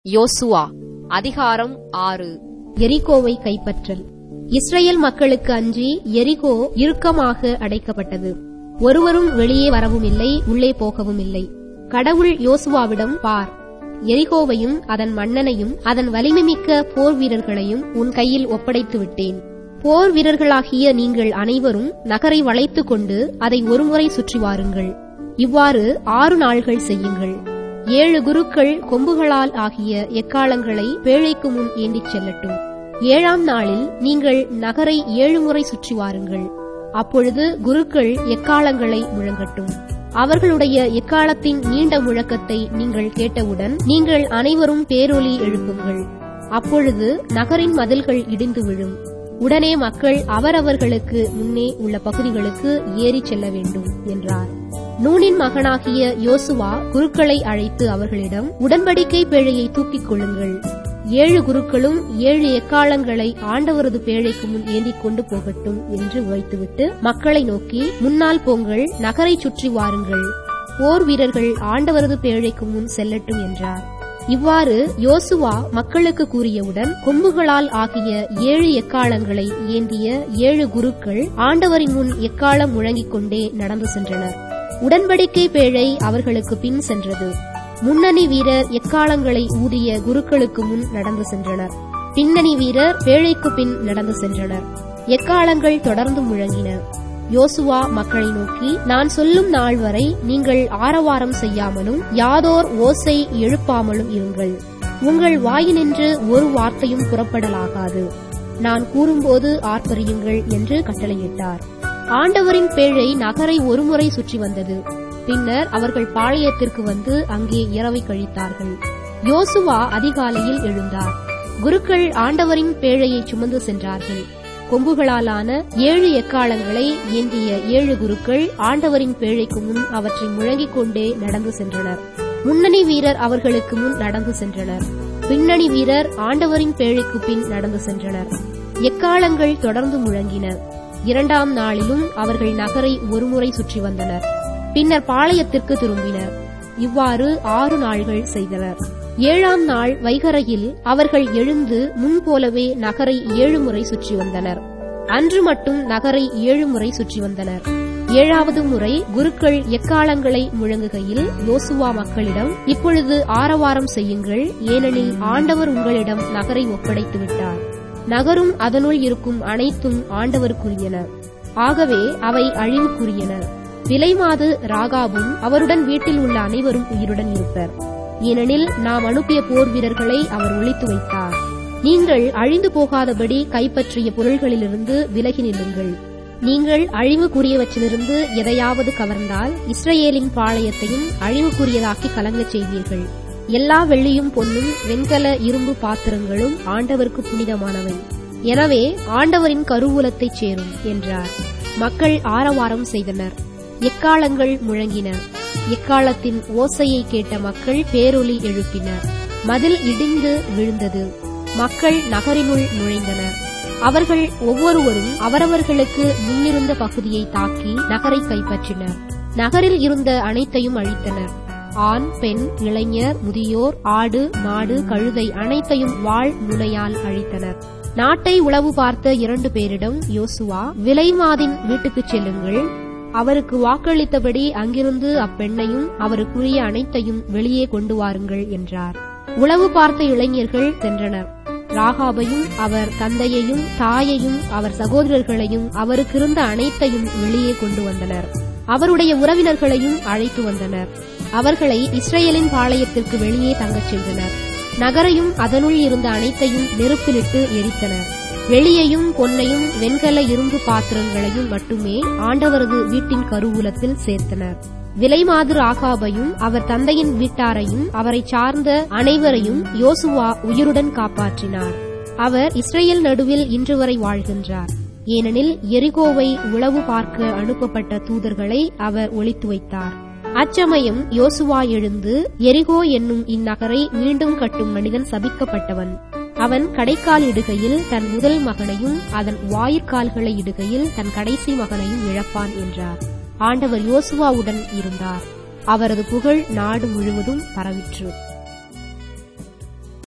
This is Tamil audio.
யோசுவா அதிகாரம் ஆறு எரிகோவை கைப்பற்றல் இஸ்ரேல் மக்களுக்கு அஞ்சி எரிகோ இறுக்கமாக அடைக்கப்பட்டது ஒருவரும் வெளியே வரவும் இல்லை உள்ளே போகவும் இல்லை கடவுள் யோசுவாவிடம் பார் எரிகோவையும் அதன் மன்னனையும் அதன் வலிமைமிக்க போர் வீரர்களையும் உன் கையில் ஒப்படைத்து விட்டேன் போர் வீரர்களாகிய நீங்கள் அனைவரும் நகரை வளைத்துக் கொண்டு அதை ஒருமுறை சுற்றி வாருங்கள் இவ்வாறு ஆறு நாள்கள் செய்யுங்கள் ஏழு குருக்கள் கொம்புகளால் ஆகிய எக்காலங்களை பேழைக்கு முன் ஏந்திச் செல்லட்டும் ஏழாம் நாளில் நீங்கள் நகரை ஏழு முறை சுற்றி வாருங்கள் அப்பொழுது குருக்கள் எக்காலங்களை முழங்கட்டும் அவர்களுடைய எக்காலத்தின் நீண்ட முழக்கத்தை நீங்கள் கேட்டவுடன் நீங்கள் அனைவரும் பேரொலி எழுப்புங்கள் அப்பொழுது நகரின் மதில்கள் இடிந்து விழும் உடனே மக்கள் அவரவர்களுக்கு முன்னே உள்ள பகுதிகளுக்கு ஏறிச் செல்ல வேண்டும் என்றார் நூனின் மகனாகிய யோசுவா குருக்களை அழைத்து அவர்களிடம் உடன்படிக்கை பேழையை தூக்கிக் கொள்ளுங்கள் ஏழு குருக்களும் ஏழு எக்காலங்களை ஆண்டவரது பேழைக்கு முன் ஏந்திக் கொண்டு போகட்டும் என்று வைத்துவிட்டு மக்களை நோக்கி முன்னால் போங்கள் நகரை சுற்றி வாருங்கள் போர் வீரர்கள் ஆண்டவரது பேழைக்கு முன் செல்லட்டும் என்றார் இவ்வாறு யோசுவா மக்களுக்கு கூறியவுடன் கொம்புகளால் ஆகிய ஏழு எக்காலங்களை ஏந்திய ஏழு குருக்கள் ஆண்டவரின் முன் எக்காலம் முழங்கிக் கொண்டே நடந்து சென்றனர் உடன்படிக்கை பேழை அவர்களுக்கு பின் சென்றது முன்னணி வீரர் எக்காலங்களை ஊதிய குருக்களுக்கு முன் நடந்து சென்றனர் பின்னணி வீரர் பேழைக்கு பின் நடந்து சென்றனர் எக்காலங்கள் தொடர்ந்து முழங்கின யோசுவா மக்களை நோக்கி நான் சொல்லும் நாள் வரை நீங்கள் ஆரவாரம் செய்யாமலும் யாதோர் ஓசை எழுப்பாமலும் இருங்கள் உங்கள் வாயினின்று ஒரு வார்த்தையும் புறப்படலாகாது நான் கூறும்போது ஆர்ப்பரியுங்கள் என்று கட்டளையிட்டார் ஆண்டவரின் பேழை நகரை ஒருமுறை சுற்றி வந்தது பின்னர் அவர்கள் பாளையத்திற்கு வந்து அங்கே இரவை கழித்தார்கள் யோசுவா அதிகாலையில் எழுந்தார் குருக்கள் ஆண்டவரின் பேழையை சுமந்து சென்றார்கள் கொம்புகளாலான ஏழு எக்காலங்களை ஏந்திய ஏழு குருக்கள் ஆண்டவரின் பேழைக்கு முன் அவற்றை முழங்கிக் கொண்டே நடந்து சென்றனர் முன்னணி வீரர் அவர்களுக்கு முன் நடந்து சென்றனர் பின்னணி வீரர் ஆண்டவரின் பேழைக்கு பின் நடந்து சென்றனர் எக்காலங்கள் தொடர்ந்து முழங்கின இரண்டாம் நாளிலும் அவர்கள் நகரை ஒருமுறை சுற்றி வந்தனர் பின்னர் பாளையத்திற்கு திரும்பினர் இவ்வாறு ஆறு நாள்கள் செய்தனர் ஏழாம் நாள் வைகரையில் அவர்கள் எழுந்து முன்போலவே நகரை ஏழு முறை சுற்றி வந்தனர் அன்று மட்டும் நகரை ஏழு முறை சுற்றி வந்தனர் ஏழாவது முறை குருக்கள் எக்காலங்களை முழங்குகையில் யோசுவா மக்களிடம் இப்பொழுது ஆரவாரம் செய்யுங்கள் ஏனெனில் ஆண்டவர் உங்களிடம் நகரை ஒப்படைத்து விட்டார் நகரும் அதனுள் இருக்கும் அனைத்தும் ஆண்டவருக்குரியன ஆகவே அவை அழிவுக்குரியன விலைமாது ராகாபும் அவருடன் வீட்டில் உள்ள அனைவரும் உயிருடன் இருப்பர் ஏனெனில் நாம் அனுப்பிய போர் வீரர்களை அவர் ஒழித்து வைத்தார் நீங்கள் அழிந்து போகாதபடி கைப்பற்றிய பொருள்களிலிருந்து விலகி நில்லுங்கள் நீங்கள் அழிவுக்குரியவற்றிலிருந்து எதையாவது கவர்ந்தால் இஸ்ரேலின் பாளையத்தையும் அழிவுக்குரியதாக்கி கலங்கச் செய்வீர்கள் எல்லா வெள்ளியும் பொன்னும் வெண்கல இரும்பு பாத்திரங்களும் ஆண்டவருக்கு புனிதமானவை எனவே ஆண்டவரின் கருவூலத்தைச் சேரும் என்றார் மக்கள் ஆரவாரம் செய்தனர் எக்காலங்கள் முழங்கின எக்காலத்தின் ஓசையை கேட்ட மக்கள் பேரொலி எழுப்பினர் மதில் இடிந்து விழுந்தது மக்கள் நகரினுள் நுழைந்தனர் அவர்கள் ஒவ்வொருவரும் அவரவர்களுக்கு முன்னிருந்த பகுதியை தாக்கி நகரை கைப்பற்றினர் நகரில் இருந்த அனைத்தையும் அழித்தனர் ஆண் பெண் இளைஞர் முதியோர் ஆடு மாடு கழுதை அனைத்தையும் வாழ் முனையால் அழித்தனர் நாட்டை உளவு பார்த்த இரண்டு பேரிடம் யோசுவா விலைமாதின் வீட்டுக்குச் செல்லுங்கள் அவருக்கு வாக்களித்தபடி அங்கிருந்து அப்பெண்ணையும் அவருக்குரிய அனைத்தையும் வெளியே கொண்டு வாருங்கள் என்றார் உளவு பார்த்த இளைஞர்கள் சென்றனர் ராகாபையும் அவர் தந்தையையும் தாயையும் அவர் சகோதரர்களையும் அவருக்கிருந்த அனைத்தையும் வெளியே கொண்டு வந்தனர் அவருடைய உறவினர்களையும் அழைத்து வந்தனர் அவர்களை இஸ்ரேலின் பாளையத்திற்கு வெளியே தங்கச் செய்தனர் நகரையும் அதனுள் இருந்த அனைத்தையும் நெருப்பிலிட்டு எரித்தனர் வெளியையும் பொன்னையும் வெண்கல இரும்பு பாத்திரங்களையும் மட்டுமே ஆண்டவரது வீட்டின் கருவூலத்தில் சேர்த்தனர் விலைமாது ராகாபையும் அவர் தந்தையின் வீட்டாரையும் அவரை சார்ந்த அனைவரையும் யோசுவா உயிருடன் காப்பாற்றினார் அவர் இஸ்ரேல் நடுவில் இன்று வரை வாழ்கின்றார் ஏனெனில் எரிகோவை உளவு பார்க்க அனுப்பப்பட்ட தூதர்களை அவர் ஒழித்து வைத்தார் அச்சமயம் யோசுவா எழுந்து எரிகோ என்னும் இந்நகரை மீண்டும் கட்டும் மனிதன் சபிக்கப்பட்டவன் அவன் கடைக்கால் இடுகையில் தன் முதல் மகனையும் அதன் வாயிற்கால்களை இடுகையில் தன் கடைசி மகனையும் இழப்பான் என்றார் ஆண்டவர் யோசுவாவுடன் இருந்தார் அவரது புகழ் நாடு முழுவதும் பரவிற்று